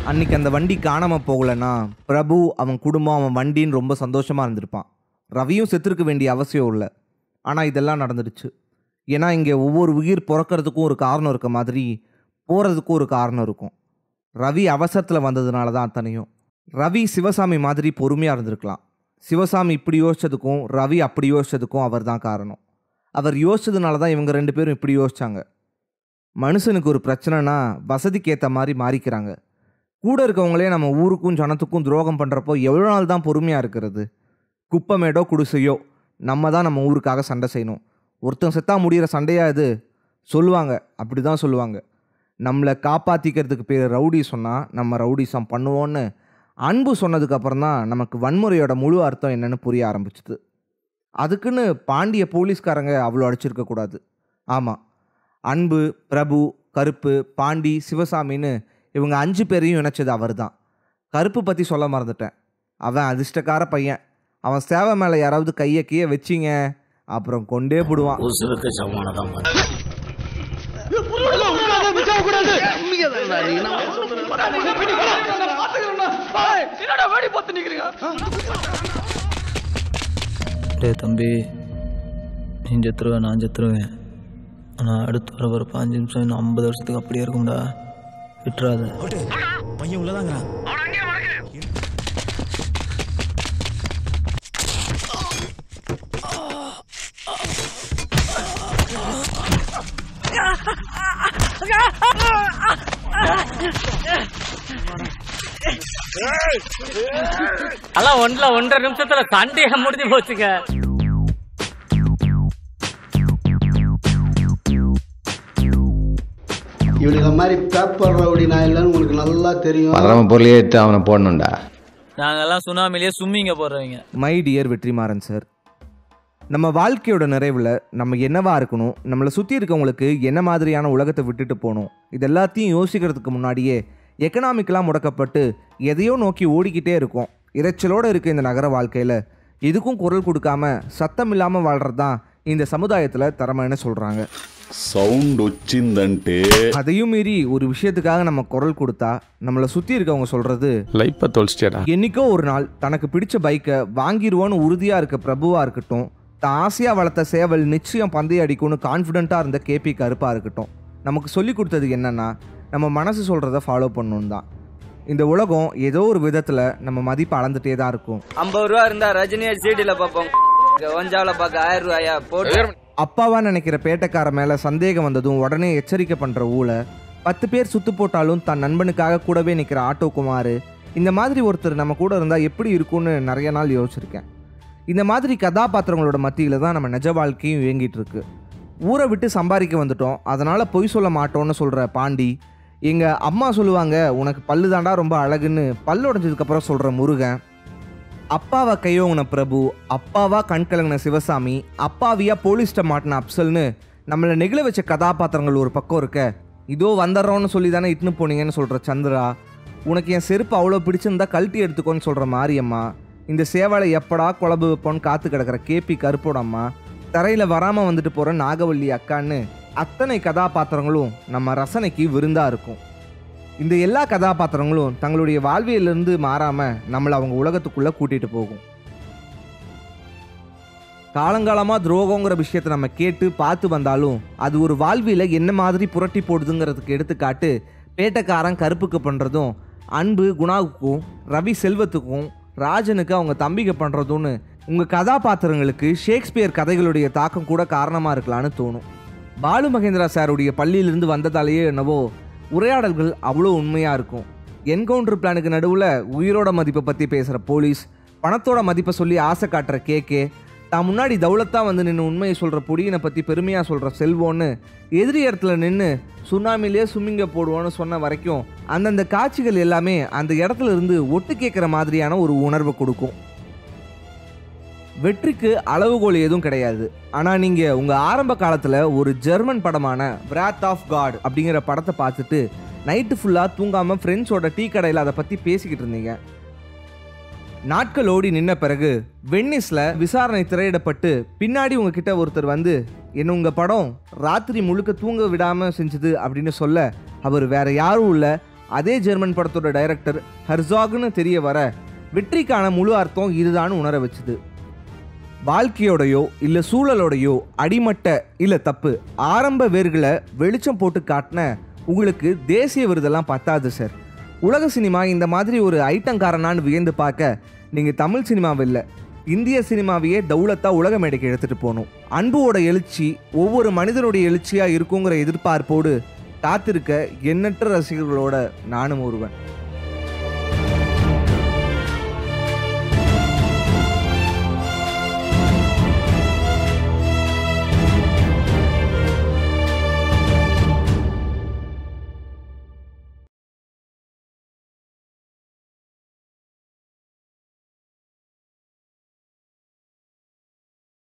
அன்னைக்கு அந்த வண்டி காணாம போகலன்னா பிரபு அவன் குடும்பம் அவன் வண்டின்னு ரொம்ப சந்தோஷமா இருந்திருப்பான் ரவியும் செத்துருக்க வேண்டிய அவசியம் இல்லை ஆனால் இதெல்லாம் நடந்துடுச்சு ஏன்னா இங்கே ஒவ்வொரு உயிர் பிறக்கிறதுக்கும் ஒரு காரணம் இருக்க மாதிரி போகிறதுக்கும் ஒரு காரணம் இருக்கும் ரவி அவசரத்தில் வந்ததுனால தான் அத்தனையும் ரவி சிவசாமி மாதிரி பொறுமையாக இருந்திருக்கலாம் சிவசாமி இப்படி யோசிச்சதுக்கும் ரவி அப்படி யோசிச்சதுக்கும் அவர் தான் காரணம் அவர் யோசிச்சதுனால தான் இவங்க ரெண்டு பேரும் இப்படி யோசிச்சாங்க மனுஷனுக்கு ஒரு பிரச்சனைனா வசதிக்கு ஏற்ற மாதிரி மாறிக்கிறாங்க கூட இருக்கவங்களே நம்ம ஊருக்கும் ஜனத்துக்கும் துரோகம் பண்ணுறப்போ எவ்வளோ நாள் தான் பொறுமையாக இருக்கிறது குப்பமேடோ குடிசையோ நம்ம தான் நம்ம ஊருக்காக சண்டை செய்யணும் ஒருத்தன் செத்தா முடிகிற சண்டையா இது சொல்லுவாங்க அப்படி தான் சொல்லுவாங்க நம்மளை காப்பாற்றிக்கிறதுக்கு பேர் ரவுடி சொன்னால் நம்ம ரவுடிசம் பண்ணுவோன்னு அன்பு சொன்னதுக்கப்புறம் தான் நமக்கு வன்முறையோட முழு அர்த்தம் என்னன்னு புரிய ஆரம்பிச்சுது அதுக்குன்னு பாண்டிய போலீஸ்காரங்க அவ்வளோ அடிச்சிருக்கக்கூடாது ஆமாம் அன்பு பிரபு கருப்பு பாண்டி சிவசாமின்னு இவங்க அஞ்சு பேரையும் இணைச்சது அவர் தான் கருப்பு பற்றி சொல்ல மறந்துட்டேன் அவன் அதிர்ஷ்டக்கார பையன் அவன் சேவை மேலே யாராவது கையை கீயை வச்சிங்க அப்புறம் கொண்டே போடுவான் உசுருக்கு சமானதான் டேய் தம்பி நீ செத்துருவேன் நான் செத்துருவேன் ஆனால் அடுத்து வர ஒரு பாஞ்சு நிமிஷம் இன்னும் ஐம்பது வருஷத்துக்கு அப்படியே இருக்கும்டா விட்டுறாத பையன் உள்ளதாங்கிறான் எல்லாம் ஒன்றரை ஒன்றரை நிமிஷத்துல சண்டையை முடிஞ்சு போச்சுங்க இவனுக்கு மாதிரி பேப்பர் ரவுடி நான் இல்லைன்னு உங்களுக்கு நல்லா தெரியும் வர்றவன் பொருளையே எடுத்து அவனை போடணும்டா நாங்கெல்லாம் சுனாமிலேயே சும்மிங்க போடுறவங்க மை டியர் வெற்றிமாறன் சார் நம்ம வாழ்க்கையோட நிறைவில் நம்ம என்னவா இருக்கணும் நம்மளை சுற்றி இருக்கவங்களுக்கு என்ன மாதிரியான உலகத்தை விட்டுட்டு போகணும் இது எல்லாத்தையும் யோசிக்கிறதுக்கு முன்னாடியே எக்கனாமிக்கலாக முடக்கப்பட்டு எதையோ நோக்கி ஓடிக்கிட்டே இருக்கோம் இரைச்சலோடு இருக்க இந்த நகர வாழ்க்கையில் இதுக்கும் குரல் கொடுக்காம சத்தம் இல்லாமல் வாழ்கிறது தான் இந்த சமுதாயத்தில் திறமைன்னு சொல்கிறாங்க సౌండ్ వచ్చిందంటే அதையும் மீறி ஒரு விஷயத்துக்காக நம்ம குரல் கொடுத்தா நம்மளை சுற்றி இருக்கவங்க சொல்கிறது లైఫ్ తోల్చిటాడా என்னைக்கோ ஒரு நாள் தனக்கு பிடிச்ச பைக்கை வாங்கிடுவோன்னு உறுதியாக இருக்க பிரபுவாக இருக்கட்டும் தான் ஆசையாக வளர்த்த சேவல் நிச்சயம் பந்தய அடிக்கும்னு கான்ஃபிடென்ட்டாக இருந்த கேபி கருப்பாக இருக்கட்டும் நமக்கு சொல்லி கொடுத்தது என்னன்னா நம்ம மனசு சொல்கிறத ஃபாலோ பண்ணணும் தான் இந்த உலகம் ஏதோ ஒரு விதத்தில் நம்ம மதிப்பு அளந்துட்டே தான் இருக்கும் ஐம்பது ரூபா இருந்தா ரஜினியை சீடியில் பார்ப்போம் ஒஞ்சால பார்க்க ஆயிரம் ரூபாயா போட்டு அப்பாவா நினைக்கிற பேட்டைக்கார மேலே சந்தேகம் வந்ததும் உடனே எச்சரிக்கை பண்ணுற ஊழ பத்து பேர் சுத்து போட்டாலும் தன் நண்பனுக்காக கூடவே நிற்கிற ஆட்டோ குமார் இந்த மாதிரி ஒருத்தர் நம்ம கூட இருந்தால் எப்படி இருக்கும்னு நிறைய நாள் யோசிச்சிருக்கேன் இந்த மாதிரி கதாபாத்திரங்களோட மத்தியில் தான் நம்ம நிஜ வாழ்க்கையும் இயங்கிட்டு இருக்கு ஊரை விட்டு சம்பாதிக்க வந்துட்டோம் அதனால் பொய் சொல்ல மாட்டோம்னு சொல்கிற பாண்டி எங்கள் அம்மா சொல்லுவாங்க உனக்கு பல்லு தாண்டா ரொம்ப அழகுன்னு பல்லு உடஞ்சதுக்கப்புறம் சொல்கிற முருகன் அப்பாவை கையோங்கின பிரபு அப்பாவா கண் கலங்கின சிவசாமி அப்பாவியா போலீஸ்ட்ட மாட்டின அப்சல்னு நம்மளை நெகிழ வச்ச கதாபாத்திரங்கள் ஒரு பக்கம் இருக்க இதோ வந்துடுறோன்னு சொல்லி தானே இட்டுன்னு போனீங்கன்னு சொல்கிற சந்திரா உனக்கு என் செருப்பு அவ்வளோ பிடிச்சிருந்தா கழட்டி எடுத்துக்கோன்னு சொல்கிற மாரியம்மா இந்த சேவலை எப்படா குழம்பு வைப்போன்னு காத்து கிடக்கிற கேபி கருப்போட அம்மா தரையில் வராமல் வந்துட்டு போகிற நாகவல்லி அக்கான்னு அத்தனை கதாபாத்திரங்களும் நம்ம ரசனைக்கு விருந்தாக இருக்கும் இந்த எல்லா கதாபாத்திரங்களும் தங்களுடைய வாழ்வியலிருந்து மாறாமல் நம்மளை அவங்க உலகத்துக்குள்ளே கூட்டிகிட்டு போகும் காலங்காலமாக துரோகங்கிற விஷயத்தை நம்ம கேட்டு பார்த்து வந்தாலும் அது ஒரு வாழ்வியலை என்ன மாதிரி புரட்டி போடுதுங்கிறதுக்கு எடுத்துக்காட்டு பேட்டைக்காரன் கருப்புக்கு பண்ணுறதும் அன்பு குணாவுக்கும் ரவி செல்வத்துக்கும் ராஜனுக்கு அவங்க தம்பிக்கு பண்ணுறதும்னு உங்கள் கதாபாத்திரங்களுக்கு ஷேக்ஸ்பியர் கதைகளுடைய தாக்கம் கூட காரணமாக இருக்கலான்னு தோணும் பாலு மகேந்திரா சாருடைய பள்ளியிலிருந்து வந்ததாலேயே என்னவோ உரையாடல்கள் அவ்வளோ உண்மையாக இருக்கும் என்கவுண்டர் பிளானுக்கு நடுவில் உயிரோட மதிப்பை பற்றி பேசுகிற போலீஸ் பணத்தோட மதிப்பை சொல்லி ஆசை காட்டுற கேகே தான் முன்னாடி தௌலத்தா வந்து நின்று உண்மையை சொல்கிற பொடியனை பற்றி பெருமையாக சொல்கிற செல்வோன்னு எதிரி இடத்துல நின்று சுனாமிலே சும்மிங்க போடுவோன்னு சொன்ன வரைக்கும் அந்தந்த காட்சிகள் எல்லாமே அந்த இடத்துல இருந்து ஒட்டு கேட்குற மாதிரியான ஒரு உணர்வை கொடுக்கும் வெற்றிக்கு அளவுகோல் எதுவும் கிடையாது ஆனால் நீங்கள் உங்கள் ஆரம்ப காலத்தில் ஒரு ஜெர்மன் படமான Wrath ஆஃப் காட் அப்படிங்கிற படத்தை பார்த்துட்டு நைட்டு ஃபுல்லாக தூங்காமல் ஃப்ரெண்ட்ஸோட டீ கடையில் அதை பற்றி பேசிக்கிட்டு இருந்தீங்க நாட்கள் ஓடி நின்ன பிறகு வென்னிஸில் விசாரணை திரையிடப்பட்டு பின்னாடி உங்ககிட்ட ஒருத்தர் வந்து என்ன உங்கள் படம் ராத்திரி முழுக்க தூங்க விடாமல் செஞ்சது அப்படின்னு சொல்ல அவர் வேற யாரும் இல்லை அதே ஜெர்மன் படத்தோட டைரக்டர் ஹர்சாக்னு தெரிய வர வெற்றிக்கான முழு அர்த்தம் இதுதான் உணர வச்சுது வாழ்க்கையோடையோ இல்லை சூழலோடையோ அடிமட்ட இல்லை தப்பு ஆரம்ப வேர்களை வெளிச்சம் போட்டு காட்டின உங்களுக்கு தேசிய விருதெல்லாம் பத்தாது சார் உலக சினிமா இந்த மாதிரி ஒரு ஐட்டங்காரனான்னு வியந்து பார்க்க நீங்கள் தமிழ் சினிமாவில் இல்லை இந்திய சினிமாவையே தௌலத்தா உலக மேடைக்கு எடுத்துகிட்டு போகணும் அன்புவோட எழுச்சி ஒவ்வொரு மனிதனுடைய எழுச்சியாக இருக்குங்கிற எதிர்பார்ப்போடு காத்திருக்க எண்ணற்ற ரசிகர்களோட நானும் ஒருவன்